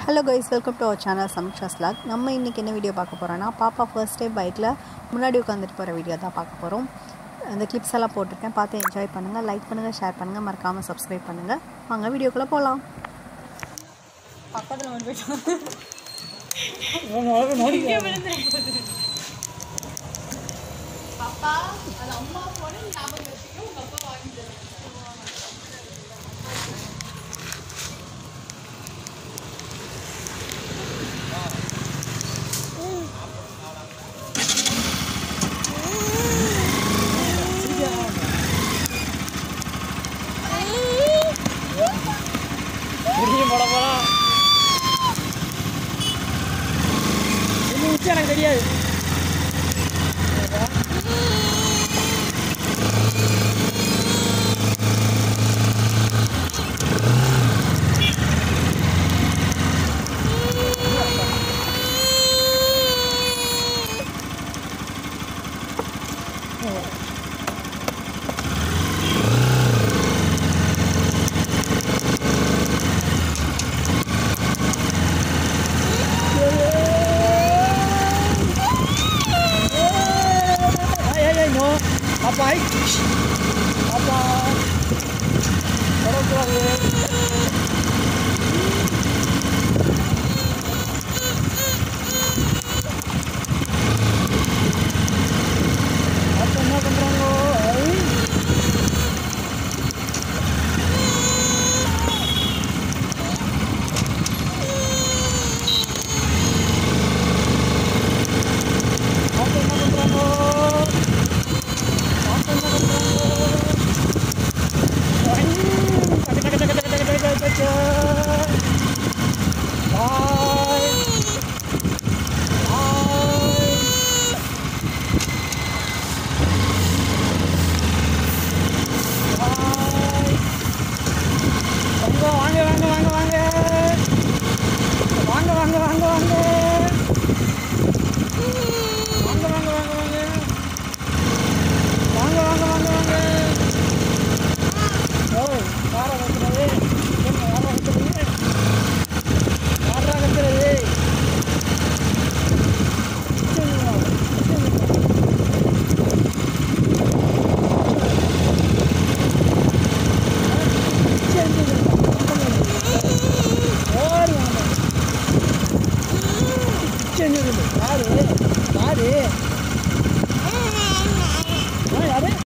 Hello guys welcome to our channel Sameeksha ஸ்லாக் நம்ம இன்றைக்கி என்ன வீடியோ பார்க்க போகிறோன்னா பாப்பா ஃபர்ஸ்ட் டைம் பைக்கில் முன்னாடி உட்காந்துட்டு போகிற வீடியோ தான் பார்க்க போகிறோம் அந்த கிளிப்ஸ் எல்லாம் போட்டிருக்கேன் பார்த்து என்ஜாய் பண்ணுங்கள் லைக் பண்ணுங்கள் ஷேர் பண்ணுங்கள் மறக்காமல் சப்ஸ்கிரைப் பண்ணுங்கள் வாங்க வீடியோக்குள்ளே போகலாம் பக்கத்தில் கொண்டு போயிட்டோம் முடியும் போட போலாம் இன்னும் உச்சி எனக்கு தெரியாது Ay, ay, ay, no. Papay.